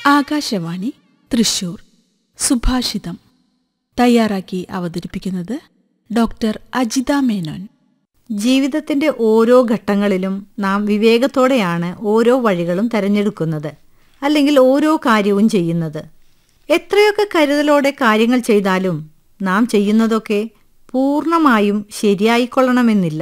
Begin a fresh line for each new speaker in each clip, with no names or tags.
ആകാശവാണി തൃശൂർ സുഭാഷിതം തയ്യാറാക്കി അവതരിപ്പിക്കുന്നത് ഡോക്ടർ അജിത മേനോൻ
ജീവിതത്തിന്റെ ഓരോ ഘട്ടങ്ങളിലും നാം വിവേകത്തോടെയാണ് ഓരോ വഴികളും തിരഞ്ഞെടുക്കുന്നത് അല്ലെങ്കിൽ ഓരോ കാര്യവും ചെയ്യുന്നത് എത്രയൊക്കെ കരുതലോടെ കാര്യങ്ങൾ ചെയ്താലും നാം ചെയ്യുന്നതൊക്കെ പൂർണ്ണമായും ശരിയായിക്കൊള്ളണമെന്നില്ല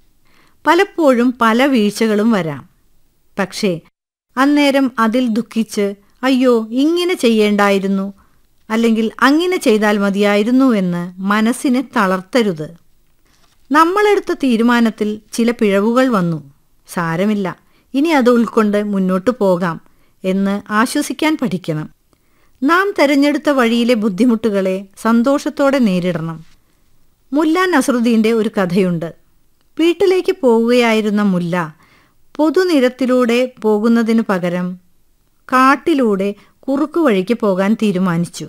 പലപ്പോഴും പല വീഴ്ചകളും വരാം പക്ഷേ അന്നേരം അതിൽ ദുഃഖിച്ച് അയ്യോ ഇങ്ങനെ ചെയ്യേണ്ടായിരുന്നു അല്ലെങ്കിൽ അങ്ങനെ ചെയ്താൽ മതിയായിരുന്നു എന്ന് മനസ്സിനെ തളർത്തരുത് നമ്മളെടുത്ത തീരുമാനത്തിൽ ചില പിഴവുകൾ വന്നു സാരമില്ല ഇനി അത് ഉൾക്കൊണ്ട് മുന്നോട്ടു പോകാം എന്ന് ആശ്വസിക്കാൻ പഠിക്കണം നാം തെരഞ്ഞെടുത്ത വഴിയിലെ ബുദ്ധിമുട്ടുകളെ സന്തോഷത്തോടെ നേരിടണം മുല്ല നസറുദ്ദീന്റെ ഒരു കഥയുണ്ട് വീട്ടിലേക്ക് പോവുകയായിരുന്ന മുല്ല പൊതുനിരത്തിലൂടെ പോകുന്നതിനു പകരം കാട്ടിലൂടെ കുറുക്കു വഴിക്ക് പോകാൻ തീരുമാനിച്ചു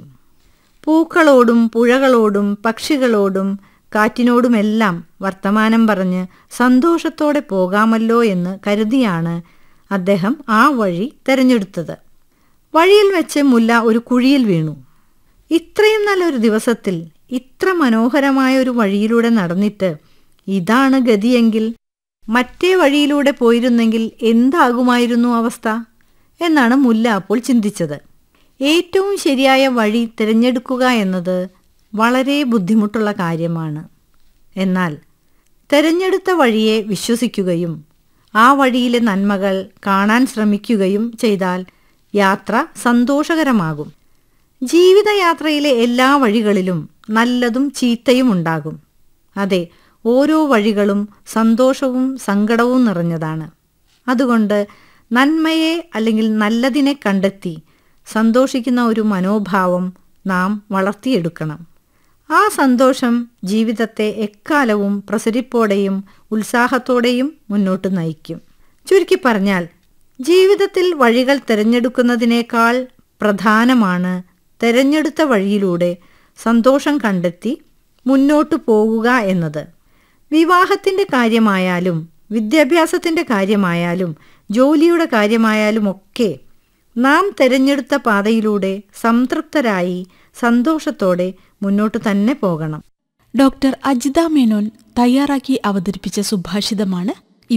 പൂക്കളോടും പുഴകളോടും പക്ഷികളോടും കാറ്റിനോടുമെല്ലാം വർത്തമാനം പറഞ്ഞ് സന്തോഷത്തോടെ പോകാമല്ലോ എന്ന് കരുതിയാണ് അദ്ദേഹം ആ വഴി തെരഞ്ഞെടുത്തത് വഴിയിൽ വെച്ച് മുല്ല ഒരു കുഴിയിൽ വീണു ഇത്രയും നല്ലൊരു ദിവസത്തിൽ ഇത്ര മനോഹരമായ ഒരു വഴിയിലൂടെ നടന്നിട്ട് ഇതാണ് ഗതിയെങ്കിൽ മറ്റേ വഴിയിലൂടെ പോയിരുന്നെങ്കിൽ എന്താകുമായിരുന്നു അവസ്ഥ എന്നാണ് മുല്ല അപ്പോൾ ചിന്തിച്ചത് ഏറ്റവും ശരിയായ വഴി തിരഞ്ഞെടുക്കുക എന്നത് വളരെ ബുദ്ധിമുട്ടുള്ള കാര്യമാണ് എന്നാൽ തിരഞ്ഞെടുത്ത വഴിയെ വിശ്വസിക്കുകയും ആ വഴിയിലെ നന്മകൾ കാണാൻ ശ്രമിക്കുകയും ചെയ്താൽ യാത്ര സന്തോഷകരമാകും ജീവിതയാത്രയിലെ എല്ലാ വഴികളിലും നല്ലതും ചീത്തയും ഉണ്ടാകും അതെ ഓരോ വഴികളും സന്തോഷവും സങ്കടവും നിറഞ്ഞതാണ് അതുകൊണ്ട് നന്മയെ അല്ലെങ്കിൽ നല്ലതിനെ കണ്ടെത്തി സന്തോഷിക്കുന്ന ഒരു മനോഭാവം നാം വളർത്തിയെടുക്കണം ആ സന്തോഷം ജീവിതത്തെ എക്കാലവും പ്രസരിപ്പോടെയും ഉത്സാഹത്തോടെയും മുന്നോട്ട് നയിക്കും ചുരുക്കി പറഞ്ഞാൽ ജീവിതത്തിൽ വഴികൾ തിരഞ്ഞെടുക്കുന്നതിനേക്കാൾ പ്രധാനമാണ് തിരഞ്ഞെടുത്ത വഴിയിലൂടെ സന്തോഷം കണ്ടെത്തി മുന്നോട്ടു പോകുക എന്നത് വിവാഹത്തിന്റെ കാര്യമായാലും വിദ്യാഭ്യാസത്തിന്റെ കാര്യമായാലും ജോലിയുടെ കാര്യമായാലും ഒക്കെ നാം തിരഞ്ഞെടുത്ത പാതയിലൂടെ സംതൃപ്തരായി സന്തോഷത്തോടെ മുന്നോട്ട് തന്നെ പോകണം
ഡോക്ടർ അജിത മേനോൻ തയ്യാറാക്കി അവതരിപ്പിച്ച സുഭാഷിതമാണ്